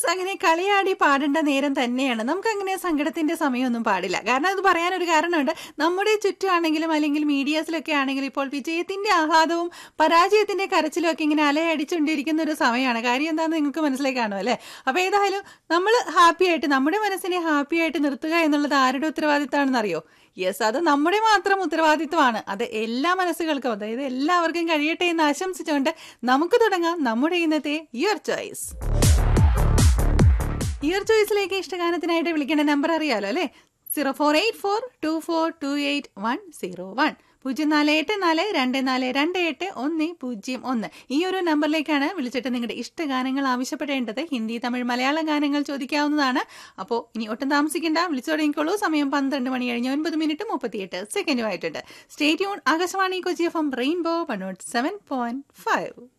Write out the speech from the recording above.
yes അങ്ങനെ കളിയാടി പാടേണ്ട നേരം തന്നെയാണ് നമുക്ക് അങ്ങനെ സങ്കടത്തിന്റെ സമയമൊന്നും പാടില്ല കാരണം അത് പറയാനൊരു കാരണമുണ്ട് നമ്മുടെ ചുറ്റുമാണെങ്കിലും അല്ലെങ്കിൽ മീഡിയാസിലൊക്കെ ആണെങ്കിലും ഇപ്പോൾ വിജയത്തിന്റെ ആഹ്ലാദവും പരാജയത്തിന്റെ കരച്ചിലും ഒക്കെ ഇങ്ങനെ അലയടിച്ചുകൊണ്ടിരിക്കുന്ന ഒരു സമയമാണ് കാര്യം എന്താണെന്ന് നിങ്ങൾക്ക് മനസ്സിലായി കാണും അല്ലേ അപ്പൊ ഏതായാലും നമ്മൾ ഹാപ്പി ആയിട്ട് നമ്മുടെ മനസ്സിനെ ഹാപ്പി ആയിട്ട് നിർത്തുക എന്നുള്ളത് ആരുടെ ഉത്തരവാദിത്തമാണെന്ന് അറിയോ യെസ് അത് നമ്മുടെ മാത്രം ഉത്തരവാദിത്വമാണ് അത് എല്ലാ മനസ്സുകൾക്കും അതായത് എല്ലാവർക്കും കഴിയട്ടെ എന്ന് ആശംസിച്ചുകൊണ്ട് നമുക്ക് തുടങ്ങാം നമ്മുടെ ഇന്നത്തെ ഇയർ ചോയ്സ് ഇയർ ചോയ്സിലേക്ക് ഇഷ്ടഗാനത്തിനായിട്ട് വിളിക്കേണ്ട നമ്പർ അറിയാലോ അല്ലേ zero four eight four two four two eight one zero one പൂജ്യം നാല് എട്ട് നാല് രണ്ട് നാല് രണ്ട് എട്ട് ഒന്ന് പൂജ്യം ഒന്ന് ഈ ഒരു നമ്പറിലേക്കാണ് വിളിച്ചിട്ട് നിങ്ങളുടെ ഇഷ്ടഗാനങ്ങൾ ആവശ്യപ്പെടേണ്ടത് ഹിന്ദി തമിഴ് മലയാളം ഗാനങ്ങൾ ചോദിക്കാവുന്നതാണ് അപ്പോൾ ഇനി ഒട്ടും താമസിക്കേണ്ട വിളിച്ചു തുടങ്ങിക്കോളൂ സമയം പന്ത്രണ്ട് മണി കഴിഞ്ഞ് ഒൻപത് മിനിറ്റ് മുപ്പത്തിയെട്ട് സെക്കൻഡും ആയിട്ടുണ്ട് stay tuned Akashvani Kochi F M rainbow one naught seven point five